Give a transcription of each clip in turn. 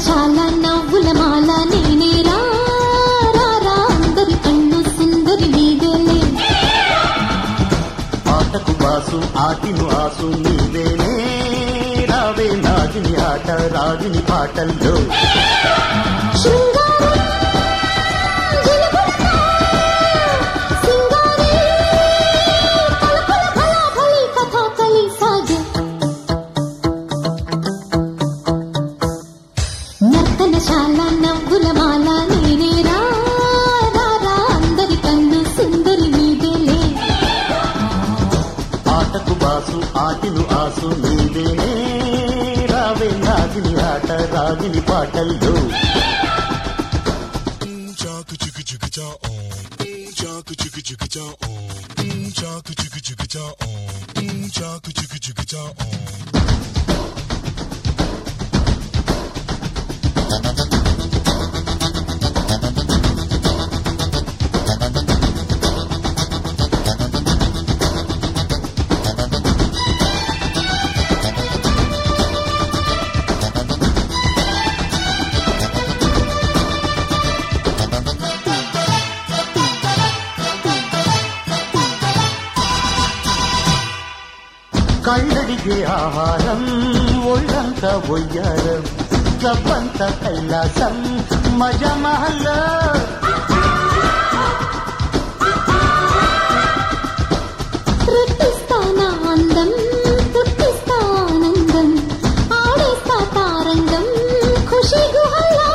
నర్తనశాల నవ్వుల మాల నేనే రా రా, రా అందరి కన్ను సుందరి నీదేలే ఆటకు బాసు ఆటిను ఆసు నీవేనే రావే నాగిని ఆట రాగిని పాటల్లో శృంగారం జిలుగులతో సింగారి పలుకుల ఫలాఫలి కథాకళి సాగే నర్తనశాల నవ్వుల మాల నేనే రా రా, రా అందరి కన్ను సుందరి నీదేలే ఆటకు బాసు ఆటిను ఆసు నీవేనే రావే నాగిని ఆట రాగిని పాటల్లో Chaka chicka chicka cha on. Chaka chicka chicka cha on. Chaka chicka chicka cha on. Chaka chicka chicka cha on. కళ్ళడిగే ఆహారం ఒళ్ళంత ఒయ్యారం గబ్బంత కైలాసం మజా మహల్లో రెట్టిస్తానా అందం పుట్టిస్తా ఆనందం ఆడేస్తా తారంగం ఖుషి గుహల్లో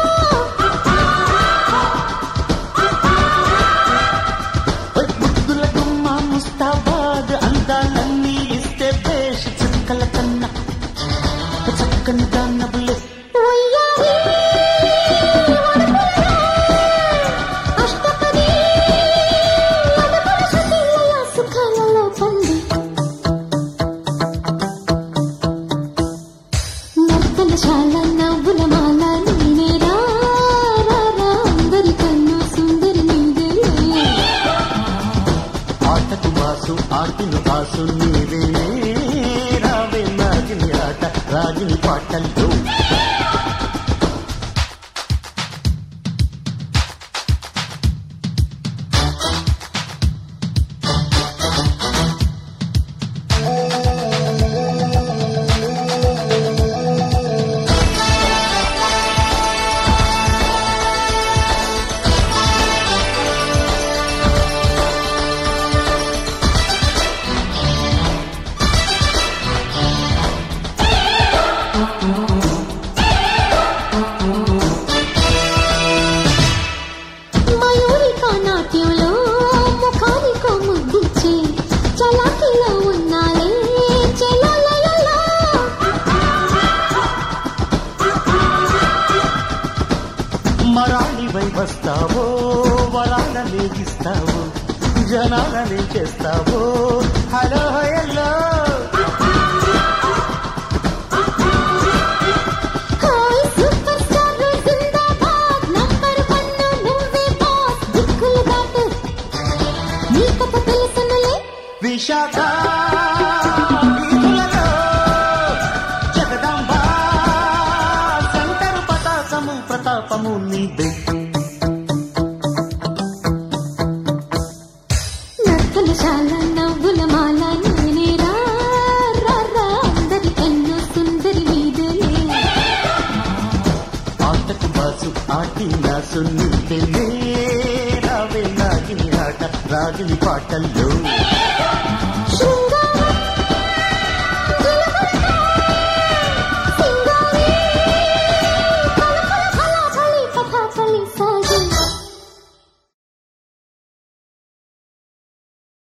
ముద్దుల గుమ్మ ముస్తాబాద్ అందాలన్నీ ఇస్తే బేష్ చుక్కల కన్నా చక్కని దాన్నబులే ఉయ్యారి వడపడలో అష్టపది మదపడ శృతిలయ సుఖాలలో పంది నర్తనశాల నవ్వుల మాల నేనే రా రా, రా అందరి కన్ను సుందరి నీదేలే ఆటకు మాసు ఆటిను ఆసు నీవేనే రావే నాగిని ఆట రాగిని పాటల్లో మయూరిక నాట్యంలో ముఖానికో ముద్దిచ్చే చలాకీలో ఉన్నాలే చెలలయలో మరాళివై వస్తావో వరాలనే ఇస్తావో జనాలనే చేస్తావో hello hello hi super star జిందాబాద్ నంబర్ వన్ నువ్వే బాస్ దిక్కులు దాటు నీ కథ తెలుసునులే విశాఖ వీధులలో జగదాంబ శంకరు పతాకము ప్రతాపము నీదే నర్తనశాల నవ్వుల మాల నేనే రా రా, రా అందరి కన్ను సుందరి నీదేలే ఆటకు బాసు ఆటి నాసు నీదే రావే నాగిని ఆట రాగిని పాటల్లో